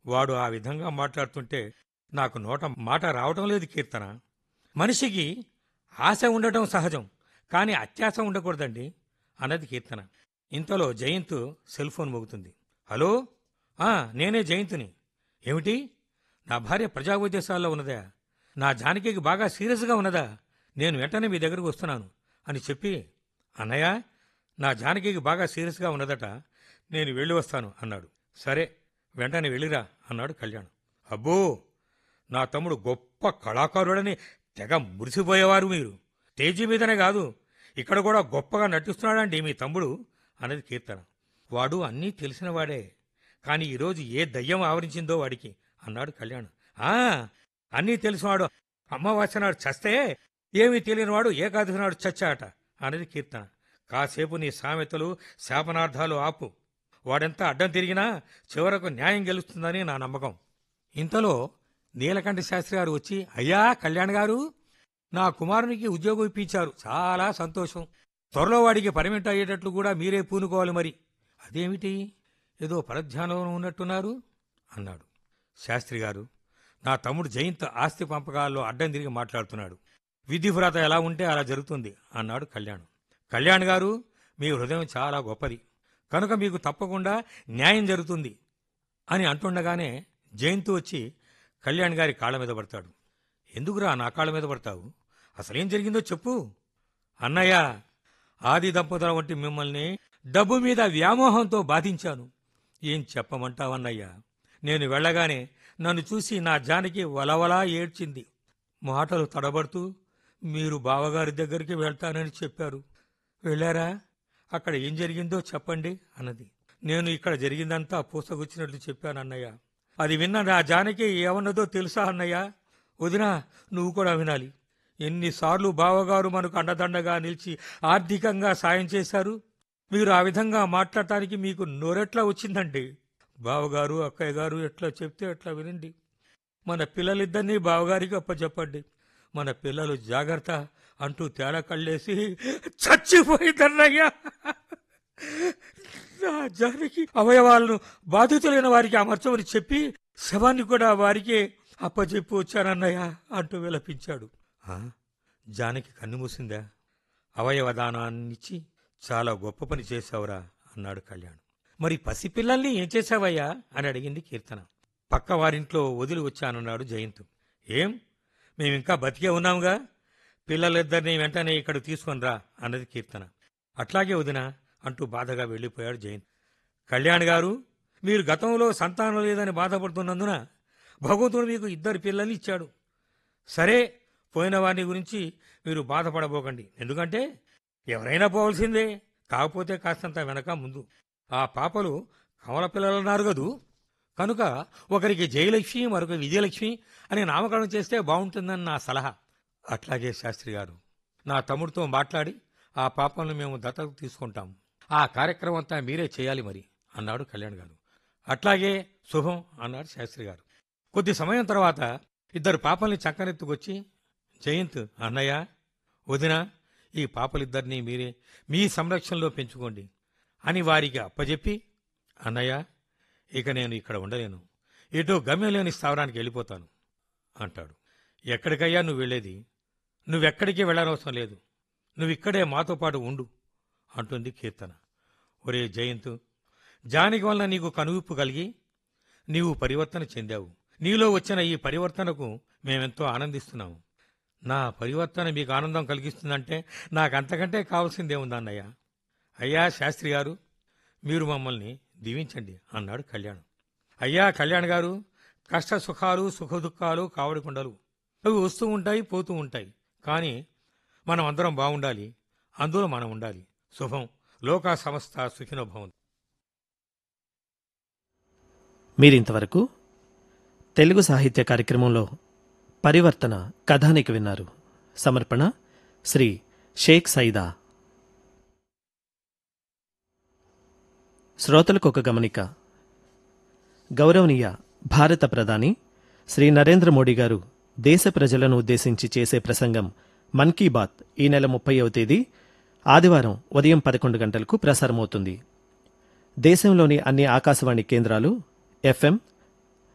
వాడు ఆ విధంగా మాట్లాడుతుంటే నాకు నోట మాట రావటం లేదు కీర్తన మనిషికి ఆశ ఉండటం సహజం కానీ అత్యాశ ఉండకూడదండి అన్నది కీర్తన ఇంతలో జయంత్ సెల్ ఫోన్ మోగుతుంది హలో ఆ నేనే జయంత్ని ఏమిటి నా భార్య ప్రజా ఉద్దేశాల్లో ఉన్నదా నా జానకికి బాగా సీరియస్గా ఉన్నదా నేను వెంటనే మీ దగ్గరకు వస్తున్నాను అని చెప్పి అన్నయ్య నా జానకికి బాగా సీరియస్గా ఉన్నదట నేను వెళ్ళి వస్తాను అన్నాడు సరే వెంటనే వెళ్ళిరా అన్నాడు కళ్యాణ్ అబ్బో నా తమ్ముడు గొప్ప కళాకారుడని తెగ మురిసిపోయేవారు మీరు స్టేజీ మీదనే కాదు ఇక్కడ కూడా గొప్పగా నటిస్తున్నాడండి మీ తమ్ముడు అన్నది కీర్తన వాడు అన్నీ తెలిసినవాడే కానీ ఈరోజు ఏ దయ్యం ఆవరించిందో వాడికి అన్నాడు కళ్యాణ్ ఆ అన్నీ తెలిసినవాడు అమావాస్య నాడు చస్తే ఏమీ తెలియనివాడు ఏకాదశి నాడు చచ్చాట అన్నది కీర్తన కాసేపు నీ సామెతలు శాపనార్థాలు ఆపు వాడెంత అడ్డం తిరిగినా చివరకు న్యాయం గెలుస్తుందని నా నమ్మకం ఇంతలో నీలకంఠ శాస్త్రి గారు వచ్చి అయ్యా కళ్యాణ్ గారు నా కుమారునికి ఉద్యోగం ఇప్పించారు చాలా సంతోషం త్వరలో వాడికి పర్మిట్ అయ్యేటట్లు కూడా మీరే పూనుకోవాలి మరి అదేమిటి ఏదో పరధ్యానంలో ఉన్నట్టున్నారు అన్నాడు శాస్త్రి గారు నా తమ్ముడు జయంత్ ఆస్తి పంపకాల్లో అడ్డం తిరిగి మాట్లాడుతున్నాడు విధివ్రత ఎలా ఉంటే అలా జరుగుతుంది అన్నాడు కళ్యాణ్ కళ్యాణ్ గారు మీ హృదయం చాలా గొప్పది కనుక మీకు తప్పకుండా న్యాయం జరుగుతుంది అని అంటుండగానే జయంత్ వచ్చి కళ్యాణ్ గారి కాళ్ళ మీద పడతాడు ఎందుకురా నా కాళ్ళ మీద పడతావు అసలేం జరిగిందో చెప్పు అన్నయ్య ఆది దంపతుల వంటి మిమ్మల్ని డబ్బు మీద వ్యామోహంతో బాధించాను ఏం చెప్పమంటావన్నయ్యా నేను వెళ్ళగానే నన్ను చూసి నా జానకి వలవలా ఏడ్చింది మాటలు తడబడుతూ మీరు బావగారి దగ్గరికి వెళ్తానని చెప్పారు వెళ్ళారా అక్కడ ఏం జరిగిందో చెప్పండి అన్నది నేను ఇక్కడ జరిగిందంతా పూసగుచ్చినట్లు చెప్పాను అన్నయ్య అది విన్న నా జానకి ఏమన్నదో తెలుసా అన్నయ్య వదినా నువ్వు కూడా వినాలి ఎన్నిసార్లు బావగారు మనకు అండదండగా నిలిచి ఆర్థికంగా సాయం చేశారు మీరు ఆ విధంగా మాట్లాడటానికి మీకు నోరెట్లా వచ్చిందండి బావగారు అక్కయ్య గారు ఎట్లా చెప్తే ఎట్లా వినండి మన పిల్లలిద్దరినీ బావగారికి అప్పచెప్పండి మన పిల్లలు జాగ్రత్త అంటూ తేడా కళ్ళేసి చచ్చిపోయిందన్నయ్యా నా జానికి అవయవాలను బాధితులైన వారికి అమర్చమని చెప్పి శవాన్ని కూడా వారికే అప్పచెప్పి వచ్చానన్నయ్య అంటూ విలపించాడు "ఆ? జానకి కన్ను మూసిందా అవయవ దానాన్నిచ్చి చాలా గొప్ప పని చేశావురా అన్నాడు కళ్యాణ్ మరి పసిపిల్లల్ని ఏం చేశావయ్యా అని అడిగింది కీర్తన పక్క వారింట్లో వదిలి వచ్చానన్నాడు జయంత్ ఏం మేమింకా బతికే ఉన్నాంగా పిల్లలిద్దరినీ వెంటనే ఇక్కడ తీసుకొనిరా అన్నది కీర్తన అట్లాగే వదినా అంటూ బాధగా వెళ్ళిపోయాడు జయంత్ కళ్యాణ్ గారు మీరు గతంలో సంతానం లేదని బాధపడుతున్నందున భగవంతుడు మీకు ఇద్దరు పిల్లల్ని ఇచ్చాడు సరే పోయిన వారిని గురించి మీరు బాధపడబోకండి ఎందుకంటే ఎవరైనా పోవలసిందే కాకపోతే కాస్తంత వెనక ముందు ఆ పాపలు కమల పిల్లలన్నారు కదూ కనుక ఒకరికి జయలక్ష్మి మరొక విజయలక్ష్మి అని నామకరణం చేస్తే బాగుంటుందని నా సలహా అట్లాగే శాస్త్రి గారు నా తమ్ముడితో మాట్లాడి ఆ పాపలను మేము దత్తత తీసుకుంటాం ఆ కార్యక్రమం అంతా మీరే చేయాలి మరి అన్నాడు కళ్యాణ్ గారు అట్లాగే శుభం అన్నాడు శాస్త్రి గారు కొద్ది సమయం తర్వాత ఇద్దరు పాపల్ని చక్కనెత్తుకొచ్చి జయంత్ అన్నయ్య వదిన ఈ పాపలిద్దరినీ మీరే మీ సంరక్షణలో పెంచుకోండి అని వారికి అప్పజెప్పి అన్నయ్య ఇక నేను ఇక్కడ ఉండలేను ఎటో గమ్యం లేని స్థావరానికి వెళ్ళిపోతాను అంటాడు ఎక్కడికయ్యా నువ్వు వెళ్ళేది నువ్వెక్కడికి వెళ్ళనవసరం లేదు నువ్విక్కడే మాతో పాటు ఉండు అంటుంది కీర్తన ఒరే జయంతు జానికి వలన నీకు కనువిప్పు కలిగి నీవు పరివర్తన చెందావు నీలో వచ్చిన ఈ పరివర్తనకు మేమెంతో ఆనందిస్తున్నాము నా పరివర్తన మీకు ఆనందం కలిగిస్తుందంటే నాకంతకంటే కావాల్సిందేముందన్నయ్య అయ్యా శాస్త్రి గారు మీరు మమ్మల్ని దీవించండి అన్నాడు కళ్యాణ్ అయ్యా కళ్యాణ్ గారు కష్ట సుఖాలు సుఖ దుఃఖాలు కావడికుండలు అవి వస్తూ ఉంటాయి పోతూ ఉంటాయి కానీ మనం అందరం బాగుండాలి అందులో మనం ఉండాలి శుభం లోకా సమస్త సుఖినోభవం మీరింతవరకు తెలుగు సాహిత్య కార్యక్రమంలో పరివర్తన కథానిక విన్నారు సమర్పణ శ్రీ షేక్ సైదా శ్రోతలకు ఒక గమనిక గౌరవనీయ భారత ప్రధాని శ్రీ నరేంద్ర మోడీ గారు దేశ ప్రజలను ఉద్దేశించి చేసే ప్రసంగం మన్ కీ బాత్ ఈ నెల ముప్పైవ తేదీ ఆదివారం ఉదయం పదకొండు గంటలకు ప్రసారమవుతుంది దేశంలోని అన్ని ఆకాశవాణి కేంద్రాలు ఎఫ్ఎం